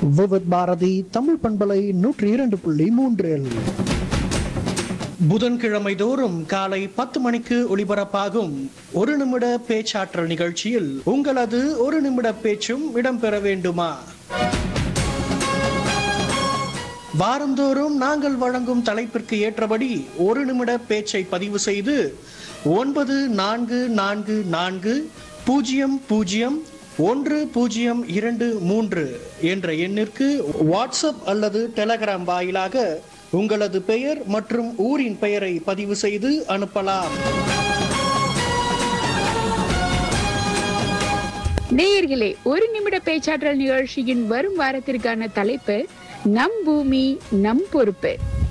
விவித் பாரதி தமிழ் பண்பலை நூற்றி இரண்டு புள்ளி மூன்றில் புதன்கிழமை தோறும் காலை பத்து மணிக்கு ஒளிபரப்பாகும் ஒரு நிமிட பேச்சாற்றல் நிகழ்ச்சியில் உங்களது ஒரு நிமிட பேச்சும் இடம்பெற வேண்டுமா வாரந்தோறும் நாங்கள் வழங்கும் தலைப்பிற்கு ஏற்றபடி ஒரு நிமிட பேச்சை பதிவு செய்து ஒன்பது நான்கு நான்கு நான்கு பூஜ்ஜியம் பூஜ்ஜியம் ஒன்று பூஜ்ஜியம் இரண்டு மூன்று என்ற எண்ணிற்கு வாட்ஸ்அப் அல்லது டெலகிராம் வாயிலாக உங்களது பெயர் மற்றும் ஊரின் பெயரை பதிவு செய்து அனுப்பலாம் நேயர்களே ஒரு நிமிட பேச்சாற்றல் நிகழ்ச்சியின் வரும் வாரத்திற்கான தலைப்பு நம் பூமி நம் பொறுப்பு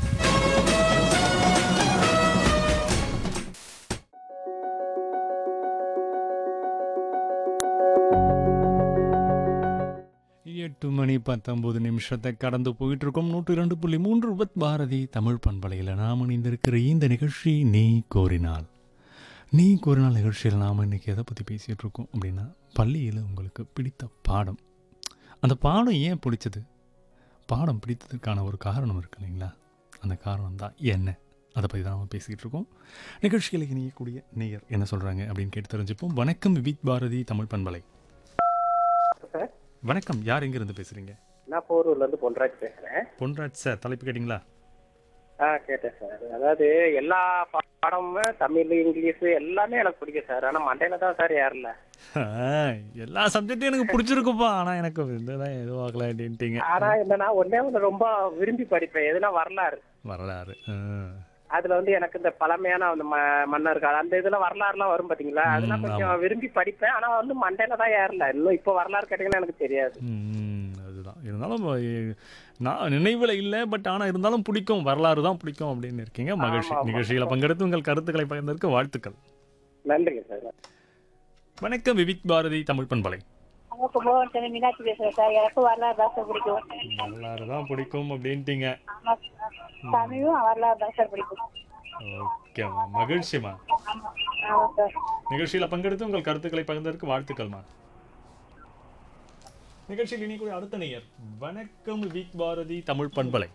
எட்டு மணி பத்தொன்பது நிமிஷத்தை கடந்து போயிட்டு இருக்கோம் நூற்றி ரெண்டு புள்ளி மூன்று வித் பாரதி தமிழ் பண்பலையில் நாம் இணைந்திருக்கிற இந்த நிகழ்ச்சி நீ கோரினால் நீ கோரினால் நிகழ்ச்சியில் நாம் இன்னைக்கு எதை பற்றி பேசிகிட்டு இருக்கோம் அப்படின்னா பள்ளியில் உங்களுக்கு பிடித்த பாடம் அந்த பாடம் ஏன் பிடிச்சது பாடம் பிடித்ததுக்கான ஒரு காரணம் இருக்கு இல்லைங்களா அந்த காரணம் தான் என்ன அதை பற்றி தான் நம்ம பேசிக்கிட்டு இருக்கோம் நிகழ்ச்சியில் இணையக்கூடிய நேயர் என்ன சொல்கிறாங்க அப்படின்னு கேட்டு தெரிஞ்சுப்போம் வணக்கம் வித் பாரதி தமிழ் பண்பலை சார் வணக்கம் யார் எங்கேருந்து பேசுகிறீங்க நான் போரூர்ல இருந்து பொன்ராஜ் பேசுறேன் பொன்ராஜ் சார் தலைப்பு கேட்டிங்களா ஆ கேட்டேன் சார் அதாவது எல்லா பா- பாடமுமே தமிழ் இங்கிலீஷ் எல்லாமே எனக்கு பிடிக்கும் சார் ஆனா மண்டையில தான் சார் ஏறல எல்லா சப்ஜெக்டும் எனக்கு பிடிச்சிருக்குப்பா ஆனால் எனக்கு இதுதான் எதுவும் ஆகல அப்படின்ட்டீங்க ஆனா என்னன்னா ஒன்னே ஒண்ணு ரொம்ப விரும்பி படிப்பேன் எதுனா வரலாறு வரலாறு ஆ. அதுல வந்து எனக்கு இந்த பழமையான அந்த ம- மன்னர்கள் அந்த இதுல வரலாறுலாம் வரும் பாத்தீங்களா அதெல்லாம் ம், கொஞ்சம் விரும்பி படிப்பேன் ஆனா வந்து மண்டையில தான் ஏறல இன்னும் இப்போ வரலாறு கேட்டீங்கன்னா எனக்கு தெரியாது ம், அதுதான் இருந்தாலும் எ- நான் நினைவில் இல்லை பட் ஆனால் இருந்தாலும் பிடிக்கும் வரலாறு தான் பிடிக்கும் அப்படின்னு இருக்கீங்க மகிழ்ச்சி ஆமா, ஆமா. நிகழ்ச்சியில் பங்கெடுத்து உங்கள் கருத்துக்களை பகிர்ந்ததற்கு வாழ்த்துக்கள் நன்றிங்க சார் வணக்கம் விவிக் பாரதி தமிழ் பண்பலை அவங்க கும்பகோணத்துல மீனாட்சி பேசுறேன் சார் எனக்கு வரலாறு தான் சார் பிடிக்கும் வரலாறு தான் பிடிக்கும் அப்படின்ட்டீங்க ஆமா சார். தமிழும் வரலாறு தான் சார் பிடிக்கும் ஓகேம்மா மகிழ்ச்சிம்மா ஆமா சார் நிகழ்ச்சியில் பங்கெடுத்து உங்கள் கருத்துக்களை பகிர்ந்ததற்கு வாழ்த்துக்கள்மா நிகழ்ச்சியில் இனி கூட அடுத்த நேயர் வணக்கம் விக் பாரதி தமிழ் பண்பலை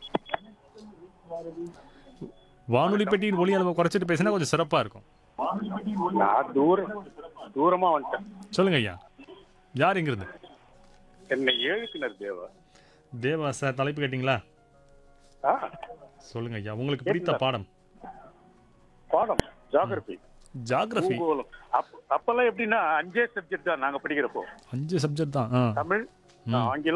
வானொலி பெட்டியின் ஒலி அளவை குறைச்சிட்டு பேசினா கொஞ்சம் சிறப்பா இருக்கும் நான் தூரம் தூரமா வந்துட்டேன் சொல்லுங்க ஐயா யார் எங்கிருந்து என்ன ஏழுக்கினர் தேவா தேவா சார் தலைப்பு கேட்டிங்களா ஆ சொல்லுங்க ஐயா உங்களுக்கு பிடித்த பாடம் பாடம் ஜாகிரபி ஜாகிரபி பூகோளம் அப் அப்பெல்லாம் எப்படின்னா அஞ்சே சப்ஜெக்ட் தான் நாங்க படிக்கிறப்போ அஞ்சு சப்ஜெக்ட் தான் ஆ தமிழ் ம். ஆங்கிலம்